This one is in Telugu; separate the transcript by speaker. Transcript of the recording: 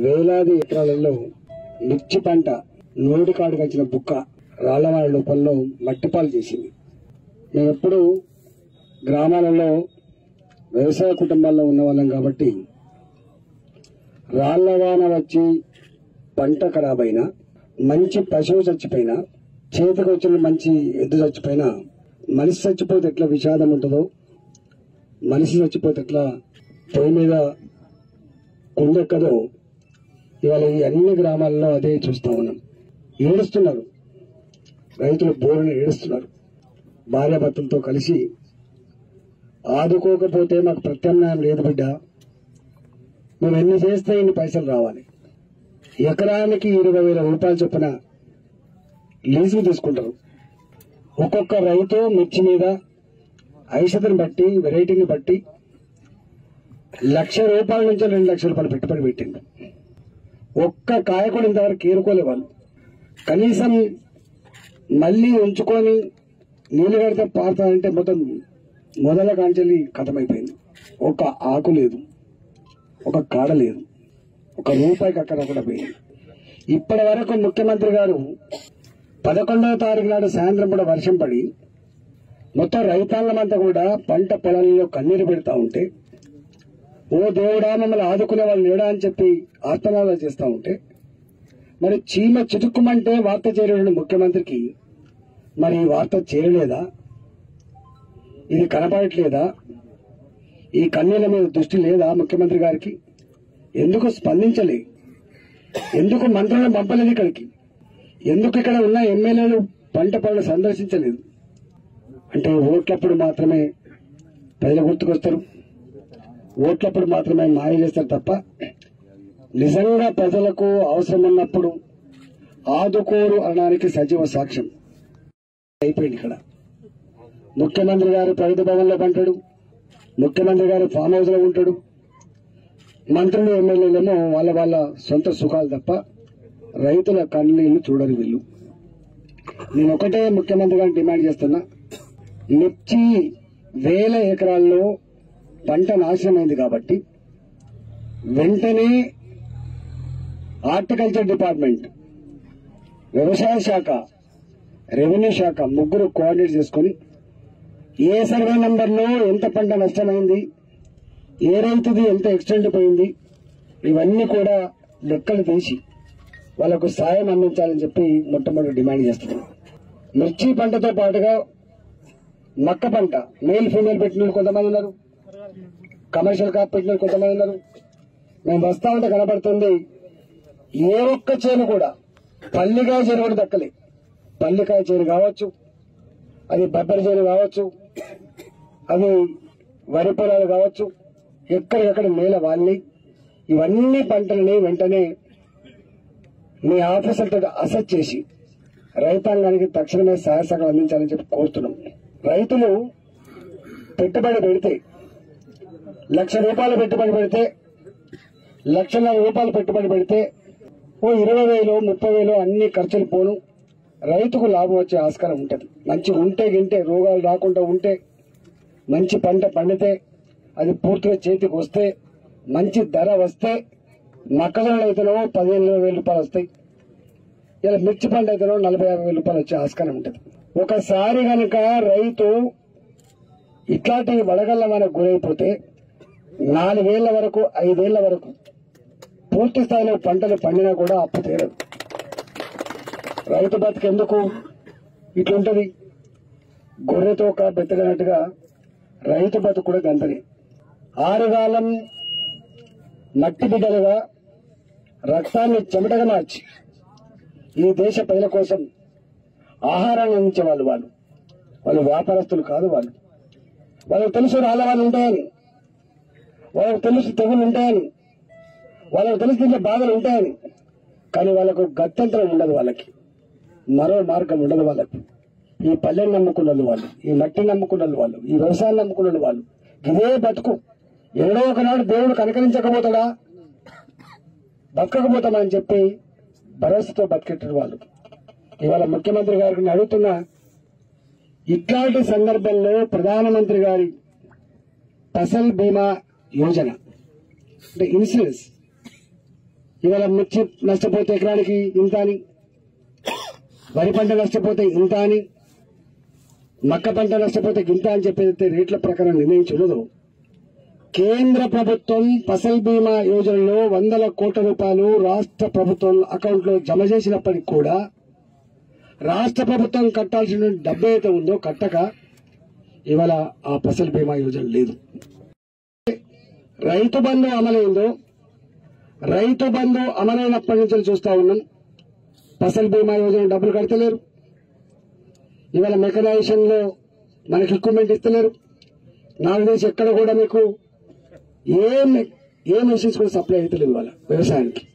Speaker 1: వేలాది ఎకరాలలో మిర్చి పంట నోటి కాడుకు వచ్చిన బుక్క రాళ్లవాడ లోపల్లో మట్టిపాలు చేసింది మేము ఎప్పుడు గ్రామాలలో వ్యవసాయ కుటుంబాల్లో ఉన్న వాళ్ళం కాబట్టి రాళ్లవాన వచ్చి పంట ఖరాబ్ అయినా మంచి పశువు చచ్చిపోయినా చేతికి వచ్చిన మంచి ఎద్దు చచ్చిపోయినా మనిషి చచ్చిపోతే ఎట్లా విషాదం ఉంటుందో మనిషి చచ్చిపోతే ఎట్లా పొయ్యి మీద కుండెక్కదో ఇవాళ ఈ అన్ని గ్రామాల్లో అదే చూస్తా ఉన్నాం ఏడుస్తున్నారు రైతులు బోరుని ఏడుస్తున్నారు భార్యాభర్తలతో కలిసి ఆదుకోకపోతే మాకు ప్రత్యామ్నాయం లేదు బిడ్డ మేము ఎన్ని చేస్తే ఇన్ని పైసలు రావాలి ఎకరానికి ఇరవై వేల రూపాయలు చొప్పున లీజుకు తీసుకుంటారు ఒక్కొక్క రైతు మిర్చి మీద ఐషతను బట్టి వెరైటీని బట్టి లక్ష రూపాయల నుంచి రెండు లక్షల రూపాయలు పెట్టుబడి పెట్టిండు ఒక్క కాయ కూడా ఇంతవరకు ఏరుకోలే వాళ్ళు కనీసం మళ్ళీ ఉంచుకొని నీళ్లు కడితే పారుతారంటే మొత్తం మొదల కాంచెల్లి కథమైపోయింది ఒక ఆకు లేదు ఒక కాడ లేదు ఒక రూపాయికి అక్కడ కూడా పోయింది ఇప్పటి వరకు ముఖ్యమంత్రి గారు పదకొండవ తారీఖు నాడు సాయంత్రం కూడా వర్షం పడి మొత్తం రైతాంగం అంతా కూడా పంట పొలాల్లో కన్నీరు పెడతా ఉంటే ఓ దేవుడా మమ్మల్ని ఆదుకునే వాళ్ళు లేడా అని చెప్పి ఆర్తనాదాలు చేస్తా ఉంటే మరి చీమ చిటుక్కుమంటే వార్త చేరేటువంటి ముఖ్యమంత్రికి మరి ఈ వార్త చేరలేదా ఇది కనపడట్లేదా ఈ కన్నీళ్ళ మీద దృష్టి లేదా ముఖ్యమంత్రి గారికి ఎందుకు స్పందించలే ఎందుకు మంత్రులను పంపలేదు ఇక్కడికి ఎందుకు ఇక్కడ ఉన్న ఎమ్మెల్యేలు పంట పనులు సందర్శించలేదు అంటే ఓట్లప్పుడు మాత్రమే ప్రజలు గుర్తుకొస్తారు ఓట్లప్పుడు మాత్రమే మాయ చేస్తారు తప్ప నిజంగా ప్రజలకు అవసరం ఉన్నప్పుడు ఆదుకోరు అనడానికి సజీవ సాక్ష్యం అయిపోయింది ఇక్కడ ముఖ్యమంత్రి గారు ప్రగతి భవన్లో పంటాడు ముఖ్యమంత్రి గారు ఫామ్ హౌస్ లో ఉంటాడు మంత్రులు ఎమ్మెల్యేలేమో వాళ్ళ వాళ్ళ సొంత సుఖాలు తప్ప రైతుల కన్నీళ్లు చూడరు వీళ్ళు నేను ఒకటే ముఖ్యమంత్రి గారిని డిమాండ్ చేస్తున్నా మిర్చి వేల ఎకరాల్లో పంట నాశనమైంది కాబట్టి వెంటనే హార్టికల్చర్ డిపార్ట్మెంట్ వ్యవసాయ శాఖ రెవెన్యూ శాఖ ముగ్గురు కోఆర్డినేట్ చేసుకుని ఏ సర్వే నంబర్లో ఎంత పంట నష్టమైంది ఏ రైతుది ఎంత ఎక్స్టెండ్ పోయింది ఇవన్నీ కూడా లెక్కలు తీసి వాళ్ళకు సాయం అందించాలని చెప్పి మొట్టమొదటి డిమాండ్ చేస్తున్నాం మిర్చి పంటతో పాటుగా మక్క పంట మేల్ ఫీమేల్ పెట్టిన వాళ్ళు కొంతమంది ఉన్నారు కమర్షియల్ కాప్ పెట్టిన వాళ్ళు కొంతమంది ఉన్నారు మేము వస్తా ఉంటే కనబడుతుంది ఏ ఒక్క చేను కూడా పల్లికాయ చేను కూడా దక్కలే పల్లికాయ చేను కావచ్చు అది బొబ్బరి చేను కావచ్చు అది వరి పొలాలు కావచ్చు ఎక్కడికక్కడ నేల వాళ్ళని ఇవన్నీ పంటలని వెంటనే మీ ఆఫీసర్తో అసెస్ చేసి రైతాంగానికి తక్షణమే సహాయ సహకారం అందించాలని చెప్పి కోరుతున్నాం రైతులు పెట్టుబడి పెడితే లక్ష రూపాయలు పెట్టుబడి పెడితే లక్షన్నర రూపాయలు పెట్టుబడి పెడితే ఓ ఇరవై వేలు ముప్పై వేలు అన్ని ఖర్చులు పోను రైతుకు లాభం వచ్చే ఆస్కారం ఉంటుంది మంచిగా ఉంటే గింటే రోగాలు రాకుండా ఉంటే మంచి పంట పండితే అది పూర్తిగా చేతికి వస్తే మంచి ధర వస్తే మొక్కజొన్న అయితేనో పదిహేను ఇరవై వేల రూపాయలు వస్తాయి ఇలా మిర్చి పంట అయితేనో నలభై యాభై వేల రూపాయలు వచ్చే ఆస్కారం ఉంటుంది ఒకసారి గనుక రైతు ఇట్లాంటి వడగళ్ళ మనకు గురైపోతే నాలుగేళ్ల వరకు ఐదేళ్ల వరకు పూర్తి స్థాయిలో పంటలు పండినా కూడా అప్పు తీరదు రైతు బతికెందుకు ఇట్లుంటది గొర్రెతో ఒక బెత్తగనట్టుగా రైతు బతుకు కూడా గంతని ఆరుగాలం మట్టి బిడ్డలుగా రక్తాన్ని చెమటగా మార్చి ఈ దేశ ప్రజల కోసం ఆహారాన్ని అందించే వాళ్ళు వాళ్ళు వాళ్ళు వ్యాపారస్తులు కాదు వాళ్ళు వాళ్ళకి తెలుసు రాళ్ళవాళ్ళు ఉంటాయని వాళ్ళకి తెలుసు తెగులు ఉంటాయని వాళ్ళకి తెలుసు దీంట్లో బాధలు ఉంటాయని కానీ వాళ్ళకు గత్యంతరం ఉండదు వాళ్ళకి మరో మార్గం ఉండదు వాళ్ళకు ఈ పల్లెని నమ్ముకున్న వాళ్ళు ఈ మట్టిని నమ్ముకున్న వాళ్ళు ఈ వ్యవసాయం నమ్ముకున్న వాళ్ళు ఇదే బతుకు ఎవడో ఒకనాడు దేవుడు కనకరించకపోతాడా బతకకపోతామని చెప్పి భరోసాతో బతికెట్టిన వాళ్ళు ఇవాళ ముఖ్యమంత్రి గారికి నేను అడుగుతున్నా ఇట్లాంటి సందర్భంలో ప్రధానమంత్రి గారి ఫసల్ బీమా యోజన అంటే ఇన్సూరెన్స్ ఇవాళ మిర్చి నష్టపోతే ఎకరానికి ఇంత అని వరి పంట నష్టపోతే ఇంత అని మక్క పంట నష్టపోతే గింత అని చెప్పేదైతే రేట్ల ప్రకారం నిర్ణయించున్నదో కేంద్ర ప్రభుత్వం ఫసల్ బీమా యోజనలో వందల కోట్ల రూపాయలు రాష్ట్ర ప్రభుత్వం అకౌంట్లో జమ చేసినప్పటికి కూడా రాష్ట్ర ప్రభుత్వం కట్టాల్సిన డబ్బు అయితే ఉందో కట్టక ఇవాళ ఆ ఫసల్ బీమా యోజన లేదు రైతు బంధు అమలైందో రైతు బంధు అమలైనప్పటి నుంచి చూస్తా ఉన్నాం ఫసల్ బీమా యోజన డబ్బులు కడతలేరు ఇవాళ మెకనైజేషన్ లో మనకి ఎక్విప్మెంట్ ఇస్తలేరు నాకు తెలిసి ఎక్కడ కూడా మీకు ఏం ఏ మెషిన్స్ కూడా సప్లై అవుతలేదు ఇవాళ వ్యవసాయానికి